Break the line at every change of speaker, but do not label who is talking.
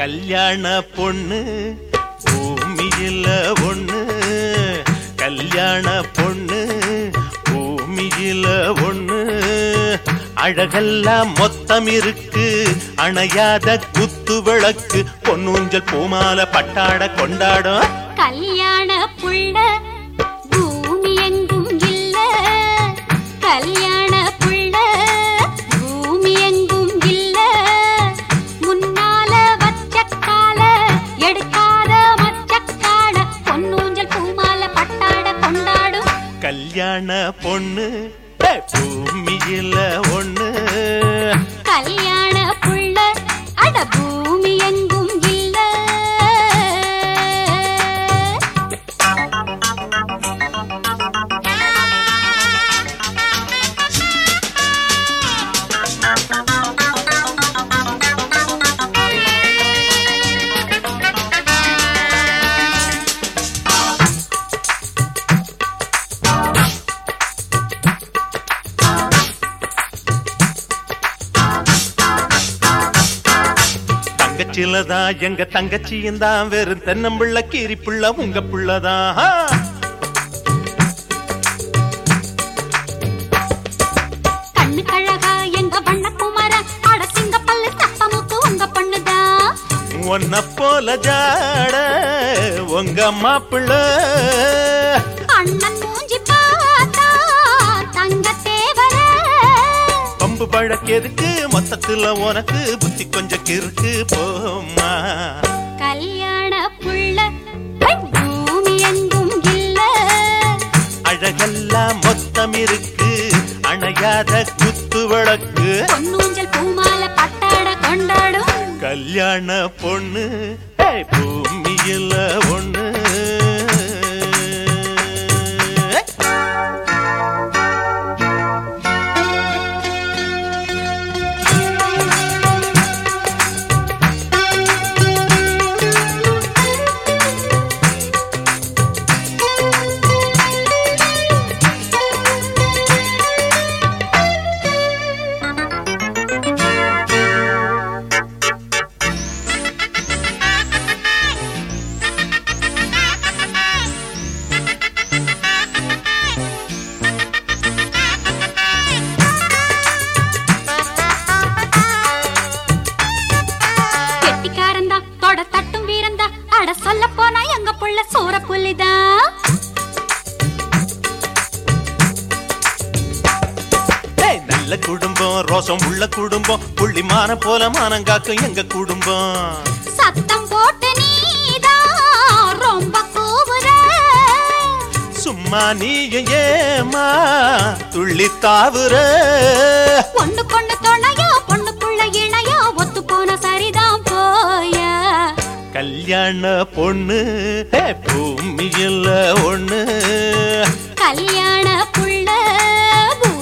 கல்யாண பொண்ணு பூமியில ஒண்ணு கல்யாண பொண்ணு பூமியில ஒண்ணு அழகெல்லாம் மொத்தம் இருக்கு அணையாத குத்து விளக்கு பொன்னூஞ்சல் பூமால பட்டாட கொண்டாடும்
கல்யாண புள்ள பூமி எங்கும் இல்ல கல்யாண புள்ள பூமி எங்கும் இல்ல முன்னால வச்ச கால எடுக்காத மச்சக்கால பொன்னூஞ்சல் பூமால பட்டாட கொண்டாடும்
கல்யாண பொண்ணு ஏ, பூமியில ஒண்ணு
கல்யாண புள்ள அட பூமி எங்கும் இல்ல
தங்கச்சிலதான் எங்க தங்கச்சியும் தான் வெறும் தென்னம்பிள்ள கீரிப்புள்ள உங்க புள்ளதான் ஆ.
கண்ணு கழகா எங்க வண்ண குமர அட சிங்க பல்லு தப்பமுக்கு உங்க பொண்ணுதான்
உன்ன போல ஜாட உங்க மாப்பிள்ள
அண்ணன் மூஞ்சி பார்த்தா தங்க தேவர
பம்பு பழக்கெதுக்கு மொத்தத்துல உனக்கு புத்தி கொஞ்சம் கிறுக்கு போமா
கல்யாண புள்ள பூமி எங்கும் இல்ல
அழகெல்லாம் மொத்தம் இருக்கு அணையாத குத்து விளக்கு
பொன்னூஞ்சல் பூமால பட்டாட கொண்டாடும்
கல்யாண பொண்ணு ஏய், பூமியில ஒண்ணு
கெட்டிக்காரன் தான் தொட தட்டும் வீரன் அட சொல்ல போனா எங்க புள்ள சூற புலிதான்
ஏய், நல்ல குடும்பம் ரோசம் உள்ள குடும்பம் புள்ளிமான போல மானங்காக்கும் எங்க குடும்பம்
சத்தம் போட்டு நீதான் ரொம்ப கூவுற
சும்மா நீயும் ஏமா துள்ளி தாவுற
பொண்ணு பொண்ணு துணையோ பொண்ணுக்குள்ள இணையோ ஒத்து போன சரிதான் போயா
கல்யாண பொண்ணு ஏ, பூமியில ஒண்ணு
கல்யாண புள்ள